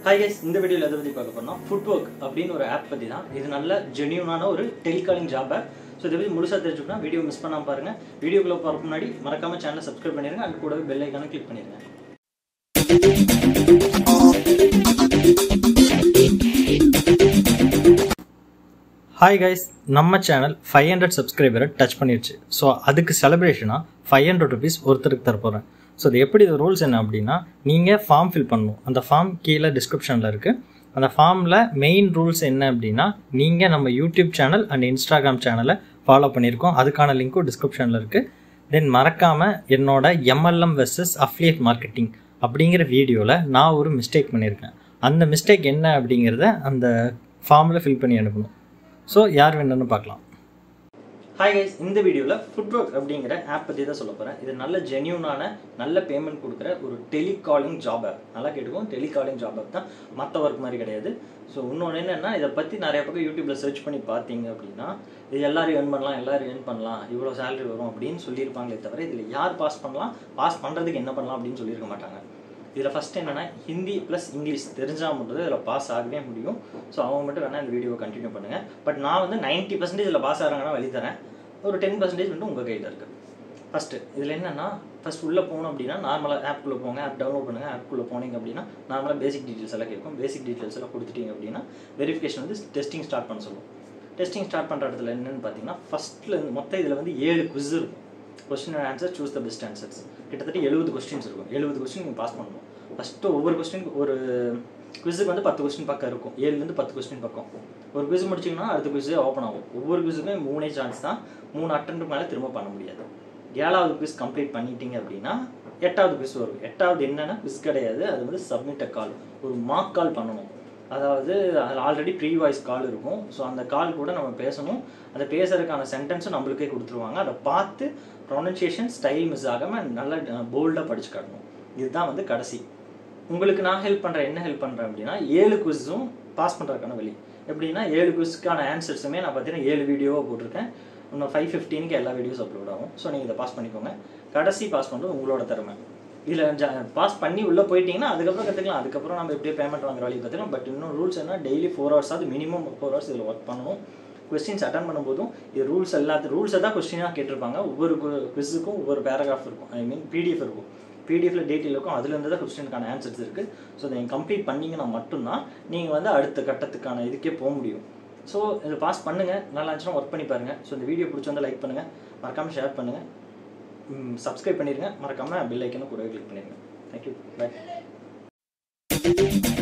hi guys இந்த வீடியோவில் எதை பற்றி பார்க்க போறோம்னா ஃபுட் ஒர்க் அப்படின்னு ஒரு ஆப் பற்றி தான் இது நல்ல ஜென்யூனான ஒரு டெலிகாலிங் ஜாப் ஆப் ஸோ இதை பற்றி முழுசாக தெரிஞ்சுக்கணும் வீடியோ மிஸ் பண்ணாம பாருங்க வீடியோக்குள்ள போகிறதுக்கு முன்னாடி மறக்காம சேனலை சப்ஸ்கிரைப் பண்ணிருங்க அது கூடவே பெல் ஐக்கான கிளிக் பண்ணிருங்க ஹாய் கைஸ் நம்ம சேனல் ஃபைவ் ஹண்ட்ரட் சப்ஸ்கிரைபரை டச் பண்ணிருச்சு ஸோ அதுக்கு செலிப்ரேஷனாக ஃபைவ் ஹண்ட்ரட் ருபீஸ் ஒருத்தருக்கு தரப்போகிறேன் ஸோ அது எப்படி இது ரூல்ஸ் என்ன அப்படின்னா நீங்கள் ஃபார்ம் ஃபில் பண்ணணும் அந்த ஃபார்ம் கீழே டிஸ்கிரிப்ஷனில் இருக்குது அந்த ஃபார்மில் மெயின் ரூல்ஸ் என்ன அப்படின்னா நீங்கள் நம்ம யூடியூப் சேனல் அண்ட் இன்ஸ்டாகிராம் சேனலை ஃபாலோ பண்ணியிருக்கோம் அதுக்கான லிங்க்கும் டிஸ்கிரிப்ஷனில் இருக்குது தென் மறக்காமல் என்னோட எம்எல்எம் வெர்சஸ் அஃப்லியேட் மார்க்கெட்டிங் அப்படிங்கிற வீடியோவில் நான் ஒரு மிஸ்டேக் பண்ணியிருக்கேன் அந்த மிஸ்டேக் என்ன அப்படிங்கிறத அந்த ஃபார்மில் ஃபில் பண்ணி அனுப்பணும் ஸோ யார் வேணும்னு பார்க்கலாம் ஹாய் கைஸ் இந்த வீடியோவில் ஃபுட் ஒர்க் அப்படிங்கிற ஆப் பற்றி தான் சொல்ல போகிறேன் இது நல்ல ஜென்யூனான நல்ல பேமெண்ட் கொடுக்குற ஒரு டெலிகாலிங் ஜாப் ஆப் நல்லா கேட்டுக்கோம் டெலிகாலிங் ஜாப் ஆப் தான் மற்ற ஒர்க் மாதிரி கிடையாது ஸோ இன்னொன்று என்னென்னா இதை பற்றி நிறைய பக்கம் யூடியூப்பில் சர்ச் பண்ணி பார்த்தீங்க அப்படின்னா இது எல்லாரும் ஏர்ன் பண்ணலாம் எல்லாரும் ஏர்ன் பண்ணலாம் இவ்வளோ சேலரி வரும் அப்படின்னு சொல்லியிருப்பாங்களே தவிர இதில் யார் பாஸ் பண்ணலாம் பாஸ் பண்ணுறதுக்கு என்ன பண்ணலாம் அப்படின்னு சொல்லியிருக்க மாட்டாங்க இதில் ஃபஸ்ட் என்னென்னா ஹிந்தி ப்ளஸ் இங்கிலீஷ் தெரிஞ்சால் மட்டும் இதில் பாஸ் ஆகவே முடியும் ஸோ அவங்க மட்டும் வேணால் இந்த வீடியோவை கண்டினியூ பண்ணுங்கள் பட் நான் வந்து நைன்ட்டி பர்சன்டேஜ் இதில் பாஸ் ஆகிறாங்கன்னா வழி தரேன் ஒரு டென் பர்சன்டேஜ் மட்டும் உங்கள் கையில் இருக்குது ஃபஸ்ட்டு இதில் என்னென்னா ஃபஸ்ட் உள்ளே போகணும் அப்படின்னா நார்மலாக ஆப்குள்ளே போங்க ஆப் டவுன்லோட் பண்ணுங்கள் ஆப்குள்ளே போனீங்க அப்படின்னா நார்மலாக பேசிக் டீட்டெயில்ஸ் எல்லாம் கேட்கும் பேசிக் டீட்டெயில்ஸ் எல்லாம் கொடுத்துட்டீங்க அப்படின்னா வெரிஃபிகேஷன் வந்து டெஸ்டிங் ஸ்டார்ட் பண்ண சொல்லுவோம் டெஸ்டிங் ஸ்டார்ட் பண்ணுற இடத்துல என்னென்னு பார்த்தீங்கன்னா ஃபஸ்ட்டில் மொத்தம் இதில் வந்து ஏழு குவிஸ் இருக்கும் question answer choose the best answers கிட்டத்தட்ட எழுபது கொஸ்டின்ஸ் இருக்கும் எழுபது கொஸ்டின் நீங்கள் பாஸ் பண்ணணும் ஃபஸ்ட்டு ஒவ்வொரு கொஸ்டின் ஒரு குவிஸுக்கு வந்து பத்து கொஸ்டின் பக்கம் இருக்கும் ஏழுலேருந்து பத்து கொஸ்டின் பக்கம் ஒரு குவிஸ் முடிச்சிங்கன்னா அடுத்த குவிஸே ஓப்பன் ஆகும் ஒவ்வொரு குவிஸுக்குமே மூணே சான்ஸ் தான் மூணு அட்டன்ட்டு மேலே திரும்ப பண்ண முடியாது ஏழாவது குவிஸ் கம்ப்ளீட் பண்ணிட்டீங்க அப்படின்னா எட்டாவது குவிஸ் வரும் எட்டாவது என்னென்னா குவிஸ் கிடையாது அது வந்து சப்மிட் கால் ஒரு மார்க் கால் பண்ணணும் அதாவது அதில் ஆல்ரெடி ப்ரீ வாய்ஸ் கால் இருக்கும் ஸோ அந்த கால் கூட நம்ம பேசணும் அந்த பேசுறதுக்கான சென்டென்ஸும் நம்மளுக்கே கொடுத்துருவாங்க அதை பார்த்து ப்ரொனன்சியேஷன் ஸ்டைல் மிஸ் ஆகாமல் நல்லா போல்டாக படிச்சு காட்டணும் இதுதான் வந்து கடைசி உங்களுக்கு நான் ஹெல்ப் பண்ணுறேன் என்ன ஹெல்ப் பண்ணுறேன் அப்படின்னா ஏழு குவிஸும் பாஸ் பண்ணுறதுக்கான வழி எப்படின்னா ஏழு குவிஸ்க்கான ஆன்சர்ஸுமே நான் பார்த்தீங்கன்னா ஏழு வீடியோவாக போட்டிருக்கேன் இன்னும் ஃபைவ் ஃபிஃப்டீனுக்கு எல்லா வீடியோஸ் அப்லோட் ஆகும் ஸோ நீங்கள் இதை பாஸ் பண்ணிக்கோங்க கடைசி பாஸ் பண்ணுறது உங்களோட திறமை இதில் பாஸ் பண்ணி உள்ளே போயிட்டீங்கன்னா அதுக்கப்புறம் கற்றுக்கலாம் அதுக்கப்புறம் நம்ம எப்படியே பேமெண்ட் வாங்குற வழி கற்றுக்கலாம் பட் இன்னும் ரூல்ஸ் என்ன டெய்லி ஃபோர் ஹவர்ஸ் ஆகுது மினிமம் ஃபோர் ஹவர்ஸ் இதில் ஒர்க் பண்ணணும் கொஸ்டின்ஸ் அட்டன் பண்ணும்போதும் இது ரூல்ஸ் எல்லாத்து ரூல்ஸை தான் கொஸ்டினாக கேட்டிருப்பாங்க ஒவ்வொரு குவிஸுக்கும் ஒவ்வொரு பேராகிராஃப் இருக்கும் ஐ மீன் பிடிஎஃப் இருக்கும் பிடிஎஃப்ல டீட்டெயில் இருக்கும் அதுலேருந்து தான் கொஸ்டினுக்கான ஆன்சர்ஸ் இருக்குது ஸோ அதை நீங்கள் கம்ப்ளீட் பண்ணிங்கன்னா மட்டும்தான் நீங்கள் வந்து அடுத்த கட்டத்துக்கான இதுக்கே போக முடியும் ஸோ இதை பாஸ் பண்ணுங்கள் நல்லா இருந்துச்சுன்னா ஒர்க் பண்ணி பாருங்கள் ஸோ இந்த வீடியோ பிடிச்சி வந்து லைக் பண்ணுங்கள் மறக்காமல் ஷேர் பண்ணுங்கள் சப்ஸ்கிரைப் பண்ணிடுங்க மறக்காமல் பெல் ஐக்கனும் கூட கிளிக் பண்ணிடுங்க தேங்க்யூ பாய்